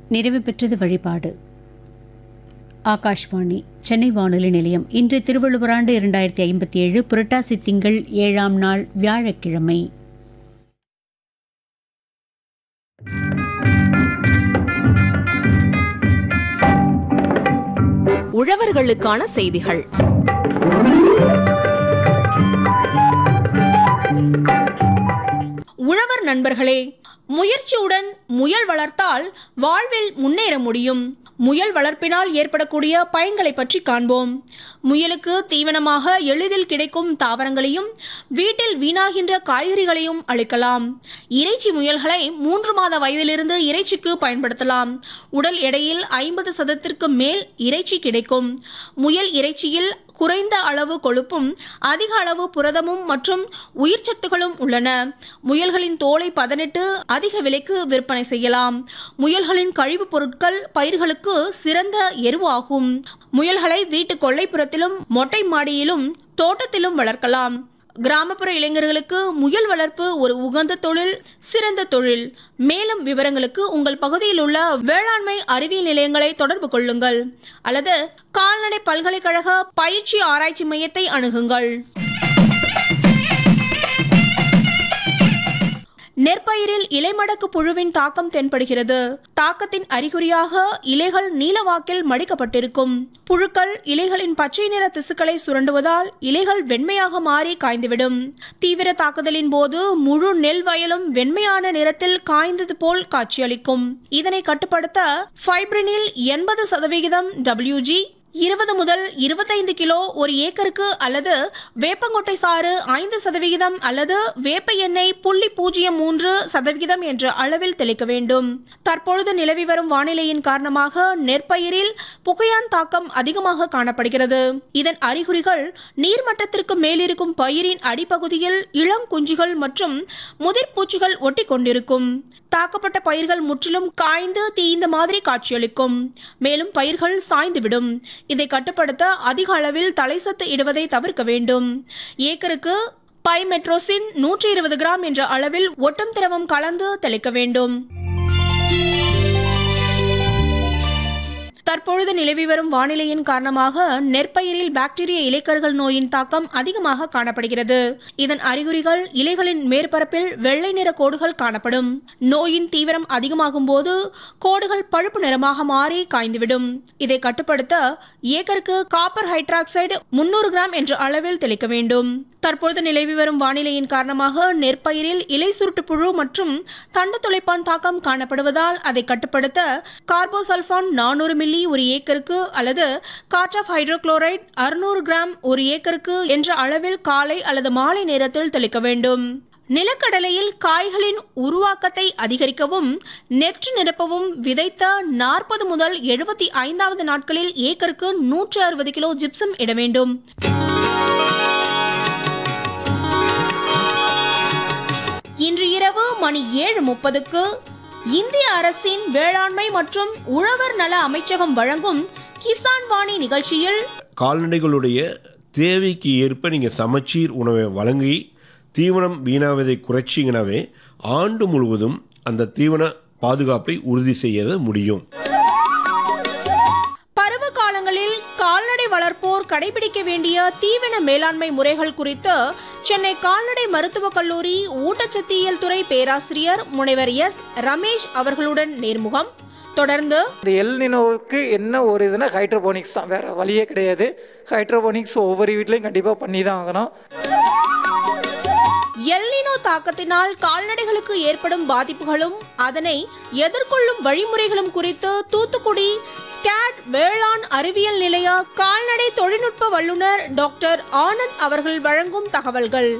நிறைவு பெற்றது வழிபாடு ஆகாஷ்வாணி சென்னை வானொலி நிலையம் இன்று திருவள்ளுவர் ஆண்டு இரண்டாயிரத்தி ஐம்பத்தி ஏழு புரட்டாசி திங்கள் ஏழாம் நாள் வியாழக்கிழமை உழவர்களுக்கான செய்திகள் உழவர் நண்பர்களே முயற்சியுடன் முயல் வளர்த்தால் வாழ்வில் முன்னேற முடியும் முயல் வளர்ப்பினால் ஏற்படக்கூடிய பயன்களை பற்றி காண்போம் முயலுக்கு தீவனமாக எளிதில் கிடைக்கும் தாவரங்களையும் வீட்டில் வீணாகின்ற காய்கறிகளையும் அளிக்கலாம் இறைச்சி முயல்களை மூன்று மாத வயதிலிருந்து இறைச்சிக்கு பயன்படுத்தலாம் உடல் எடையில் ஐம்பது சதத்திற்கு மேல் இறைச்சி கிடைக்கும் முயல் இறைச்சியில் குறைந்த அளவு கொழுப்பும் அதிக அளவு புரதமும் மற்றும் உயிர்ச்சத்துகளும் உள்ளன முயல்களின் தோலை பதனிட்டு அதிக விலைக்கு விற்பனை செய்யலாம் முயல்களின் கழிவுப் பொருட்கள் பயிர்களுக்கு சிறந்த எருவாகும் முயல்களை வீட்டு கொல்லைப்புறத்திலும் மொட்டை மாடியிலும் தோட்டத்திலும் வளர்க்கலாம் கிராமப்புற இளைஞர்களுக்கு முயல் வளர்ப்பு ஒரு உகந்த தொழில் சிறந்த தொழில் மேலும் விவரங்களுக்கு உங்கள் பகுதியில் உள்ள வேளாண்மை அறிவியல் நிலையங்களை தொடர்பு கொள்ளுங்கள் அல்லது கால்நடை பல்கலைக்கழக பயிற்சி ஆராய்ச்சி மையத்தை அணுகுங்கள் நெற்பயிரில் இலைமடக்கு புழுவின் தாக்கம் தென்படுகிறது தாக்கத்தின் அறிகுறியாக இலைகள் நீலவாக்கில் மடிக்கப்பட்டிருக்கும் புழுக்கள் இலைகளின் பச்சை நிற திசுக்களை சுரண்டுவதால் இலைகள் வெண்மையாக மாறி காய்ந்துவிடும் தீவிர தாக்குதலின் போது முழு நெல் வயலும் வெண்மையான நிறத்தில் காய்ந்தது போல் காட்சியளிக்கும் இதனை கட்டுப்படுத்த ஃபைப்ரினில் எண்பது சதவிகிதம் டபிள்யூஜி இருபது முதல் இருபத்தைந்து கிலோ ஒரு ஏக்கருக்கு அல்லது வேப்பங்கொட்டை சாறு ஐந்து சதவிகிதம் அல்லது வேப்ப எண்ணெய் புள்ளி பூஜ்ஜியம் மூன்று சதவிகிதம் என்ற அளவில் தெளிக்க வேண்டும் தற்பொழுது நிலவி வரும் வானிலையின் காரணமாக நெற்பயிரில் புகையான் தாக்கம் அதிகமாக காணப்படுகிறது இதன் அறிகுறிகள் நீர்மட்டத்திற்கு மேலிருக்கும் பயிரின் அடிப்பகுதியில் இளம் குஞ்சுகள் மற்றும் முதிர் பூச்சிகள் ஒட்டி கொண்டிருக்கும் தாக்கப்பட்ட பயிர்கள் முற்றிலும் காய்ந்து தீய்ந்த மாதிரி காட்சியளிக்கும் மேலும் பயிர்கள் சாய்ந்துவிடும் இதை கட்டுப்படுத்த அதிக அளவில் தலைசத்து இடுவதை தவிர்க்க வேண்டும் ஏக்கருக்கு பைமெட்ரோசின் நூற்றி இருபது கிராம் என்ற அளவில் ஒட்டும் திரவம் கலந்து தெளிக்க வேண்டும் தற்பொழுது நிலவி வரும் வானிலையின் காரணமாக நெற்பயிரில் பாக்டீரிய இலைக்கருகள் நோயின் தாக்கம் அதிகமாக காணப்படுகிறது இதன் அறிகுறிகள் இலைகளின் மேற்பரப்பில் வெள்ளை நிற கோடுகள் காணப்படும் நோயின் தீவிரம் அதிகமாகும் போது கோடுகள் பழுப்பு நிறமாக மாறி காய்ந்துவிடும் இதை கட்டுப்படுத்த ஏக்கருக்கு காப்பர் ஹைட்ராக்சைடு முன்னூறு கிராம் என்ற அளவில் தெளிக்க வேண்டும் தற்பொழுது நிலவி வரும் வானிலையின் காரணமாக நெற்பயிரில் இலை சுருட்டு புழு மற்றும் தண்டு துளைப்பான் தாக்கம் காணப்படுவதால் அதை கட்டுப்படுத்த கார்போசல்ஃபான் நானூறு மில்லி ஒரு ஏக்கருக்கு அல்லது கார்டாஃப் ஹைட்ரோகுளோரைட் அறுநூறு கிராம் ஒரு ஏக்கருக்கு என்ற அளவில் காலை அல்லது மாலை நேரத்தில் தெளிக்க வேண்டும் நிலக்கடலையில் காய்களின் உருவாக்கத்தை அதிகரிக்கவும் நெற்று நிரப்பவும் விதைத்த நாற்பது முதல் எழுபத்தி ஐந்தாவது நாட்களில் ஏக்கருக்கு நூற்று அறுபது கிலோ ஜிப்சம் இட வேண்டும் இன்று இரவு மணி ஏழு முப்பதுக்கு இந்திய அரசின் வேளாண்மை மற்றும் உழவர் நல அமைச்சகம் வழங்கும் கிசான் வாணி நிகழ்ச்சியில் கால்நடைகளுடைய தேவைக்கு ஏற்ப நீங்கள் சமச்சீர் உணவை வழங்கி தீவனம் வீணாவதை குறைச்சிங்கனாவே ஆண்டு முழுவதும் அந்த தீவன பாதுகாப்பை உறுதி செய்ய முடியும் பருவ காலங்களில் கால்நடை வளர்ப்போர் கடைபிடிக்க வேண்டிய தீவன மேலாண்மை முறைகள் குறித்து சென்னை கால்நடை மருத்துவக் கல்லூரி ஊட்டச்சத்தியல் துறை பேராசிரியர் முனைவர் எஸ் ரமேஷ் அவர்களுடன் நேர்முகம் தொடர்ந்து இந்த எல்னினோவுக்கு என்ன ஒரு இதுனா ஹைட்ரோபோனிக்ஸ் தான் வேறு வழியே கிடையாது ஹைட்ரோபோனிக்ஸ் ஒவ்வொரு வீட்லேயும் கண்டிப்பாக பண்ணி தான் ஆகணும் எல்லினோ தாக்கத்தினால் கால்நடைகளுக்கு ஏற்படும் பாதிப்புகளும் அதனை எதிர்கொள்ளும் வழிமுறைகளும் குறித்து தூத்துக்குடி ஸ்கேட் வேளாண் அறிவியல் நிலைய கால்நடை தொழில்நுட்ப வல்லுநர் டாக்டர் ஆனந்த் அவர்கள் வழங்கும் தகவல்கள்